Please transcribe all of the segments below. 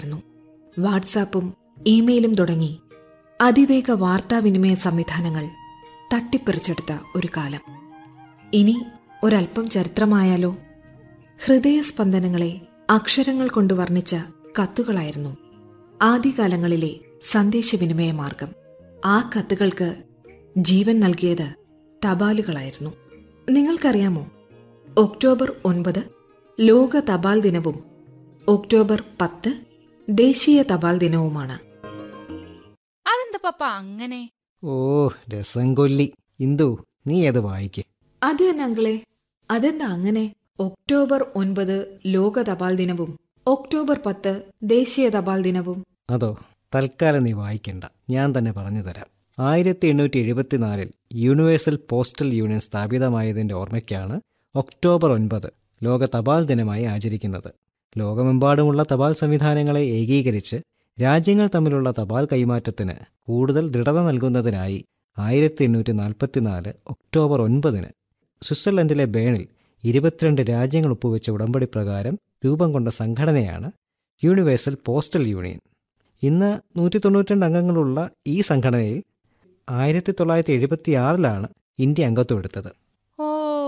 കാലമായിരുന്നു വാട്സാപ്പും ഇമെയിലും തുടങ്ങി അതിവേഗ വാർത്താവിനിമയ സംവിധാനങ്ങൾ തട്ടിപ്പറിച്ചെടുത്ത ഒരു കാലം ഇനി ഒരല്പം ചരിത്രമായാലോ ഹൃദയസ്പന്ദനങ്ങളെ അക്ഷരങ്ങൾ കൊണ്ട് വർണ്ണിച്ച കത്തുകളായിരുന്നു ആദ്യകാലങ്ങളിലെ സന്ദേശവിനിമയ മാർഗം ആ കത്തുകൾക്ക് ജീവൻ നൽകിയത് തപാലുകളായിരുന്നു നിങ്ങൾക്കറിയാമോ ഒക്ടോബർ ഒൻപത് ലോക തപാൽ ദിനവും ഒക്ടോബർ പത്ത് ദേശീയ തപാൽ ദിനവുമാണ് അതെന്താ പപ്പ അങ്ങനെ ഓ രസം കൊല്ലി ഇന്ദു നീ അത് വായിക്ക് അത് തന്നെ അങ്കിളെ അതെന്താ അങ്ങനെ ഒക്ടോബർ ഒൻപത് ലോക തപാൽ ദിനവും ഒക്ടോബർ പത്ത് ദേശീയ തപാൽ ദിനവും അതോ തൽക്കാലം നീ വായിക്കണ്ട ഞാൻ തന്നെ പറഞ്ഞു തരാം ആയിരത്തി എണ്ണൂറ്റി എഴുപത്തിനാലിൽ യൂണിവേഴ്സൽ പോസ്റ്റൽ യൂണിയൻ സ്ഥാപിതമായതിൻ്റെ ഓർമ്മയ്ക്കാണ് ഒക്ടോബർ ഒൻപത് ലോക തപാൽ ദിനമായി ആചരിക്കുന്നത് ലോകമെമ്പാടുമുള്ള തപാൽ സംവിധാനങ്ങളെ ഏകീകരിച്ച് രാജ്യങ്ങൾ തമ്മിലുള്ള തപാൽ കൈമാറ്റത്തിന് കൂടുതൽ ദൃഢത നൽകുന്നതിനായി ആയിരത്തി എണ്ണൂറ്റി നാൽപ്പത്തിനാല് ഒക്ടോബർ ഒൻപതിന് സ്വിറ്റ്സർലൻഡിലെ ബേണിൽ ഇരുപത്തിരണ്ട് രാജ്യങ്ങൾ ഒപ്പുവെച്ച ഉടമ്പടി പ്രകാരം രൂപം കൊണ്ട സംഘടനയാണ് യൂണിവേഴ്സൽ പോസ്റ്റൽ യൂണിയൻ ഇന്ന് നൂറ്റി തൊണ്ണൂറ്റിരണ്ട് അംഗങ്ങളുള്ള ഈ സംഘടനയിൽ ആയിരത്തി തൊള്ളായിരത്തി എഴുപത്തിയാറിലാണ് ഇന്ത്യ അംഗത്വം എടുത്തത് ഓ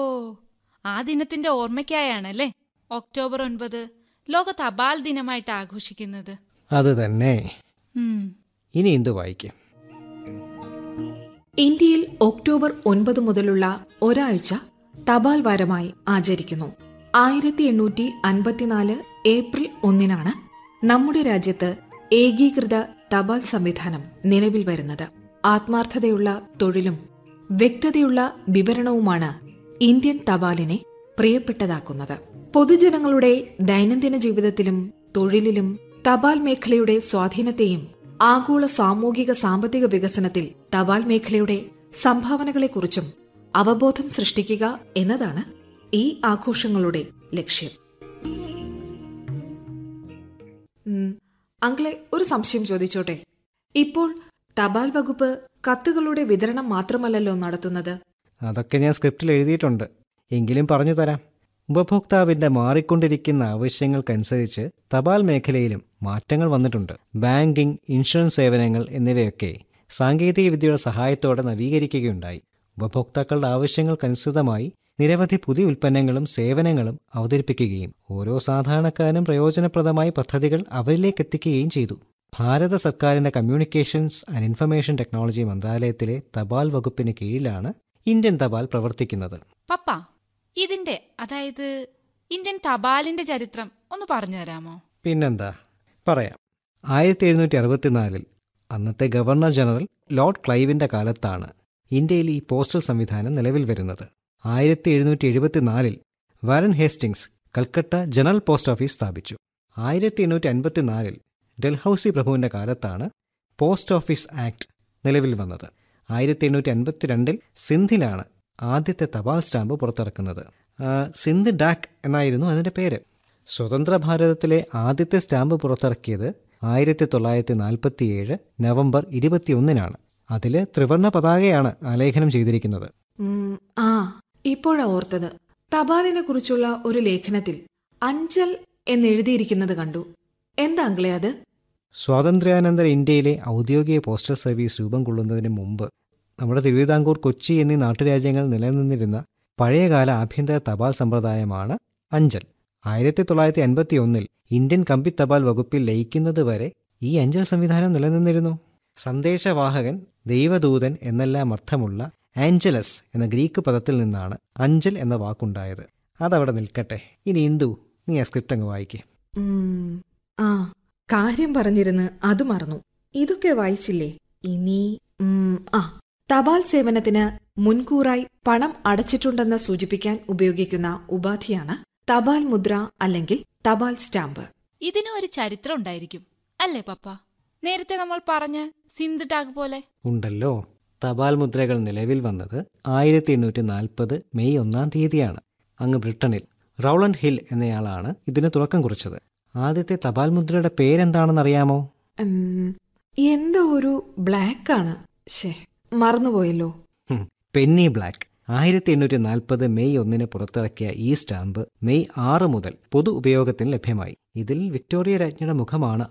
ആ ദിനത്തിന്റെ ഓർമ്മയ്ക്കായാണല്ലേ ഒക്ടോബർ ഒൻപത് ലോക തപാൽ ദിനമായിട്ട് ആഘോഷിക്കുന്നത് അത് തന്നെ ഉം. ഇനി എന്ത് വായിക്കും ഇന്ത്യയിൽ ഒക്ടോബർ ഒൻപത് മുതലുള്ള ഒരാഴ്ച തപാൽ വാരമായി ആചരിക്കുന്നു ആയിരത്തി എണ്ണൂറ്റി അൻപത്തിനാല് ഏപ്രിൽ ഒന്നിനാണ് നമ്മുടെ രാജ്യത്ത് ഏകീകൃത തപാൽ സംവിധാനം നിലവിൽ വരുന്നത് ആത്മാർത്ഥതയുള്ള തൊഴിലും വ്യക്തതയുള്ള വിവരണവുമാണ് ഇന്ത്യൻ തപാലിനെ പ്രിയപ്പെട്ടതാക്കുന്നത് പൊതുജനങ്ങളുടെ ദൈനംദിന ജീവിതത്തിലും തൊഴിലിലും തപാൽ മേഖലയുടെ സ്വാധീനത്തെയും ആഗോള സാമൂഹിക സാമ്പത്തിക വികസനത്തിൽ തപാൽ മേഖലയുടെ സംഭാവനകളെക്കുറിച്ചും അവബോധം സൃഷ്ടിക്കുക എന്നതാണ് ഈ ആഘോഷങ്ങളുടെ ലക്ഷ്യം ഉം, അങ്കിളെ ഒരു സംശയം ചോദിച്ചോട്ടെ ഇപ്പോൾ തപാൽ വകുപ്പ് കത്തുകളുടെ വിതരണം മാത്രമല്ലല്ലോ നടത്തുന്നത് അതൊക്കെ ഞാൻ സ്ക്രിപ്റ്റിൽ എഴുതിയിട്ടുണ്ട് എങ്കിലും പറഞ്ഞു തരാം ഉപഭോക്താവിന്റെ മാറിക്കൊണ്ടിരിക്കുന്ന ആവശ്യങ്ങൾക്കനുസരിച്ച് തപാൽ മേഖലയിലും മാറ്റങ്ങൾ വന്നിട്ടുണ്ട് ബാങ്കിംഗ് ഇൻഷുറൻസ് സേവനങ്ങൾ എന്നിവയൊക്കെ സാങ്കേതിക വിദ്യയുടെ സഹായത്തോടെ നവീകരിക്കുകയുണ്ടായി ഉപഭോക്താക്കളുടെ ആവശ്യങ്ങൾക്കനുസൃതമായി നിരവധി പുതിയ ഉൽപ്പന്നങ്ങളും സേവനങ്ങളും അവതരിപ്പിക്കുകയും ഓരോ സാധാരണക്കാരനും പ്രയോജനപ്രദമായ പദ്ധതികൾ അവരിലേക്ക് എത്തിക്കുകയും ചെയ്തു ഭാരത സർക്കാരിന്റെ കമ്മ്യൂണിക്കേഷൻസ് ആൻഡ് ഇൻഫർമേഷൻ ടെക്നോളജി മന്ത്രാലയത്തിലെ തപാൽ വകുപ്പിന് കീഴിലാണ് ഇന്ത്യൻ തപാൽ പ്രവർത്തിക്കുന്നത് പപ്പ ഇതിന്റെ അതായത് ഇന്ത്യൻ തപാലിന്റെ ചരിത്രം ഒന്ന് പറഞ്ഞു തരാമോ പിന്നെന്താ പറയാം ആയിരത്തി എഴുന്നൂറ്റി അറുപത്തിനാലിൽ അന്നത്തെ ഗവർണർ ജനറൽ ലോർഡ് ക്ലൈവിന്റെ കാലത്താണ് ഇന്ത്യയിൽ ഈ പോസ്റ്റൽ സംവിധാനം നിലവിൽ വരുന്നത് ആയിരത്തി എഴുന്നൂറ്റി എഴുപത്തിനാലിൽ Warren Hastings Calcutta general post office സ്ഥാപിച്ചു ആയിരത്തി എണ്ണൂറ്റി അൻപത്തിനാലിൽ ഡൽഹൌസി പ്രഭുവിന്റെ കാലത്താണ് പോസ്റ്റ് ഓഫീസ് ആക്ട് നിലവിൽ വന്നത് ആയിരത്തി എണ്ണൂറ്റി അൻപത്തിരണ്ടിൽ സിന്ധിലാണ് ആദ്യത്തെ തപാൽ സ്റ്റാമ്പ് പുറത്തിറക്കുന്നത് ആ, സിന്ധ് ഡാക് എന്നായിരുന്നു അതിന്റെ പേര് സ്വതന്ത്ര ഭാരതത്തിലെ ആദ്യത്തെ സ്റ്റാമ്പ് പുറത്തിറക്കിയത് ആയിരത്തി തൊള്ളായിരത്തി നാൽപ്പത്തിയേഴ് നവംബർ ഇരുപത്തിയൊന്നിനാണ് അതിൽ ത്രിവർണ പതാകയാണ് ആലേഖനം ചെയ്തിരിക്കുന്നത് ഉം, ആ ഇപ്പോഴാ ഓർത്തത് തപാലിനെ കുറിച്ചുള്ള ഒരു ലേഖനത്തിൽ അഞ്ചൽ എന്നെഴുതിയിരിക്കുന്നത് കണ്ടു എന്താ അങ്കിളെ അത് സ്വാതന്ത്ര്യാനന്തര ഇന്ത്യയിലെ ഔദ്യോഗിക പോസ്റ്റൽ സർവീസ് രൂപം കൊള്ളുന്നതിന് മുമ്പ് നമ്മുടെ തിരുവിതാംകൂർ കൊച്ചി എന്നീ നാട്ടുരാജ്യങ്ങൾ നിലനിന്നിരുന്ന പഴയകാല ആഭ്യന്തര തപാൽ സമ്പ്രദായമാണ് അഞ്ചൽ ആയിരത്തി തൊള്ളായിരത്തി അൻപത്തി ഒന്നിൽ ഇന്ത്യൻ കമ്പി തപാൽ വകുപ്പിൽ ലയിക്കുന്നത് വരെ ഈ അഞ്ചൽ സംവിധാനം നിലനിന്നിരുന്നു സന്ദേശവാഹകൻ ദൈവദൂതൻ എന്നെല്ലാം അർത്ഥമുള്ള ആഞ്ചലസ് എന്ന ഗ്രീക്ക് പദത്തിൽ നിന്നാണ് അഞ്ചൽ എന്ന വാക്കുണ്ടായത് അതവിടെ നിൽക്കട്ടെ ഇനി ഇന്ദു നീ ആ സ്ക്രിപ്റ്റ് അങ്ങ് വായിക്കേ ഉം, ആ കാര്യം പറഞ്ഞിരുന്ന് അത് മറന്നു ഇതൊക്കെ വായിച്ചില്ലേ ഇനി ഉം, ആ തപാൽ സേവനത്തിന് മുൻകൂറായി പണം അടച്ചിട്ടുണ്ടെന്ന് സൂചിപ്പിക്കാൻ ഉപയോഗിക്കുന്ന ഉപാധിയാണ് തപാൽ മുദ്ര അല്ലെങ്കിൽ തപാൽ സ്റ്റാമ്പ് ഇതിനും ഒരു ചരിത്രം ഉണ്ടായിരിക്കും അല്ലേ പപ്പ നേരത്തെ നമ്മൾ പറഞ്ഞ സിന്ധ് ടാഗ് പോലെ ഉണ്ടല്ലോ തപാൽ മുദ്രകൾ നിലവിൽ വന്നത് ആയിരത്തി എണ്ണൂറ്റി നാൽപ്പത് മെയ് ഒന്നാം തീയതിയാണ് അങ്ങ് ബ്രിട്ടനിൽ റൗളണ്ട് ഹിൽ എന്നയാളാണ് ഇതിന് തുടക്കം കുറിച്ചത് ആദ്യത്തെ തപാൽ മുദ്രയുടെ പേരെന്താണെന്നറിയാമോ ഉം, എന്തോ ഒരു ബ്ലാക്ക് ആണ് ശേ മറന്നുപോയല്ലോ ഹും, പെന്നി ബ്ലാക്ക് ആയിരത്തി എണ്ണൂറ്റി നാൽപ്പത് മെയ് ഒന്നിന് പുറത്തിറക്കിയ ഈ സ്റ്റാമ്പ് മെയ് ആറ് മുതൽ പൊതു ഉപയോഗത്തിന് ലഭ്യമായി ഇതിൽ വിക്ടോറിയ രാജ്ഞിയുടെ മുഖമാണ്